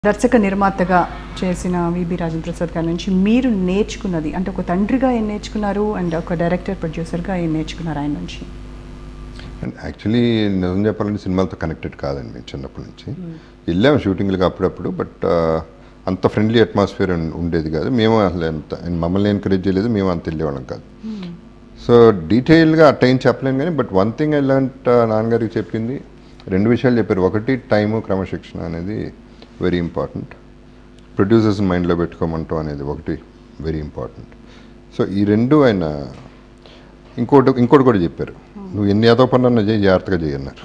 దర్శక నిర్మాతగా చేసిన విబి రాజేంద్ర ప్రసాద్ గారి నుంచి మీరు నేర్చుకున్నది అంటే ఒక తండ్రిగా ఏం నేర్చుకున్నారు అండ్ ఒక డైరెక్టర్ ప్రొడ్యూసర్గా ఏం నేర్చుకున్నారు ఆయన నుంచి అండ్ యాక్చువల్లీ నిజం చెప్పాలంటే సినిమాలతో కనెక్టెడ్ కాదండి మేము చిన్నప్పటి నుంచి వెళ్ళాము షూటింగ్లకు అప్పుడప్పుడు బట్ అంత ఫ్రెండ్లీ అట్మాస్ఫియర్ ఉండేది కాదు మేము అసలు ఎంత ఆయన మమ్మల్ని ఎంకరేజ్ చేయలేదు మేము అంత వెళ్ళేవాళ్ళం కాదు సో డీటెయిల్గా అట్ట ఏం చెప్పలేను కానీ but one thing I learnt నాన్నగారికి చెప్పింది రెండు విషయాలు చెప్పారు ఒకటి టైము క్రమశిక్షణ అనేది వెరీ ఇంపార్టెంట్ ప్రొడ్యూసర్స్ మైండ్లో పెట్టుకోమంటాం అనేది ఒకటి వెరీ ఇంపార్టెంట్ సో ఈ రెండు ఆయన ఇంకోటి ఇంకోటి కూడా చెప్పారు నువ్వు ఎన్ని ఏదో పనులన్నా చేయి జాగ్రత్తగా చేయన్నారు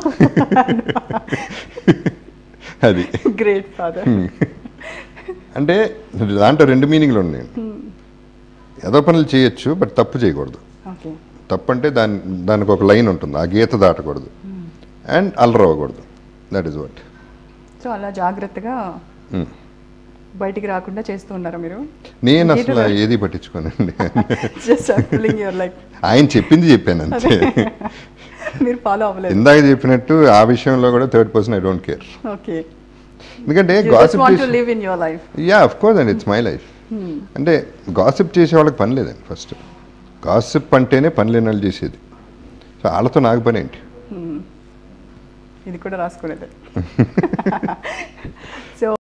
అది గ్రేట్ ఫాదర్ అంటే దాంట్లో రెండు మీనింగ్లు ఉన్నాయి ఏదో పనులు చేయొచ్చు బట్ తప్పు చేయకూడదు ఓకే తప్పు అంటే దాని దానికి ఒక లైన్ ఉంటుంది ఆ గీత దాటకూడదు అండ్ అల్లరవ్వకూడదు దట్ ఈస్ వాట్ సో అలా జాగ్రత్తగా బయటికి రాకుండా చేస్తూ ఉన్నారా మీరు నేను అసలు ఏది పట్టించుకోనండి జస్ట్ ఫీలింగ్ యువర్ లైక్ ఆయన చెప్పింది చెప్పాను అంతే మీరు ఫాలో అవ్వలేదు ఇందాక చెప్పినట్టు ఆ విషయంలో కూడా third person I don't care okay ఎందుకంటే you just gossip want to live in your life yeah of course and it's my life అంటే గాసిప్ చేసే వాళ్ళకి పని లేదండి ఫస్ట్ గాసిప్ అంటేనే పని లేని వాళ్ళు చేసేది సో వాళ్ళతో నాకు పని ఏంటి ఇది కూడా రాసుకునేది